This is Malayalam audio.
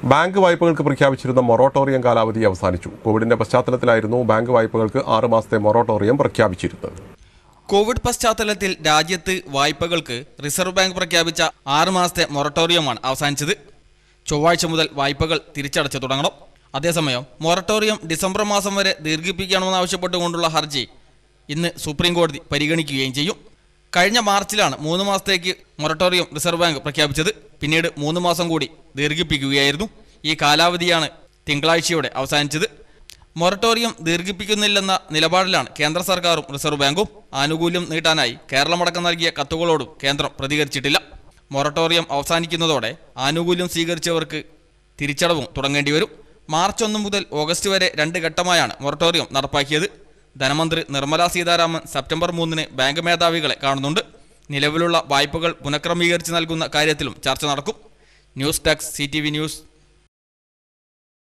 ബാങ്ക് വായ്പകൾക്ക് പ്രഖ്യാപിച്ചിരുന്ന മൊറട്ടോറിയം കാലാവധി അവസാനിച്ചു കോവിഡിന്റെ പശ്ചാത്തലത്തിലായിരുന്നു ബാങ്ക് വായ്പകൾക്ക് ആറ് മാസത്തെ മൊറട്ടോറിയം പ്രഖ്യാപിച്ചിരുന്നത് കോവിഡ് പശ്ചാത്തലത്തിൽ രാജ്യത്ത് വായ്പകൾക്ക് റിസർവ് ബാങ്ക് പ്രഖ്യാപിച്ച ആറ് മാസത്തെ മൊറട്ടോറിയമാണ് അവസാനിച്ചത് ചൊവ്വാഴ്ച മുതൽ വായ്പകൾ തിരിച്ചടച്ചു തുടങ്ങണം അതേസമയം മൊറട്ടോറിയം ഡിസംബർ മാസം വരെ ദീർഘിപ്പിക്കണമെന്നാവശ്യപ്പെട്ടുകൊണ്ടുള്ള ഹർജി ഇന്ന് സുപ്രീം കോടതി പരിഗണിക്കുകയും ചെയ്യും കഴിഞ്ഞ മാർച്ചിലാണ് മൂന്ന് മാസത്തേക്ക് മൊറട്ടോറിയം റിസർവ് ബാങ്ക് പ്രഖ്യാപിച്ചത് പിന്നീട് മൂന്ന് മാസം കൂടി ദീർഘിപ്പിക്കുകയായിരുന്നു ഈ കാലാവധിയാണ് തിങ്കളാഴ്ചയോടെ അവസാനിച്ചത് മൊറട്ടോറിയം ദീർഘിപ്പിക്കുന്നില്ലെന്ന നിലപാടിലാണ് കേന്ദ്ര സർക്കാരും റിസർവ് ബാങ്കും ആനുകൂല്യം നീട്ടാനായി കേരളമടക്കം നൽകിയ കത്തുകളോടും കേന്ദ്രം പ്രതികരിച്ചിട്ടില്ല മൊറട്ടോറിയം അവസാനിക്കുന്നതോടെ ആനുകൂല്യം സ്വീകരിച്ചവർക്ക് തിരിച്ചടവും തുടങ്ങേണ്ടി വരും മാർച്ച് ഒന്ന് മുതൽ ഓഗസ്റ്റ് വരെ രണ്ട് ഘട്ടമായാണ് മൊറട്ടോറിയം നടപ്പാക്കിയത് ധനമന്ത്രി നിർമ്മല സീതാരാമൻ സെപ്റ്റംബർ മൂന്നിന് ബാങ്ക് മേധാവികളെ കാണുന്നുണ്ട് നിലവിലുള്ള വായ്പകൾ പുനഃക്രമീകരിച്ച് നൽകുന്ന കാര്യത്തിലും ചർച്ച നടക്കും ന്യൂസ് ഡെസ്ക് സി ന്യൂസ്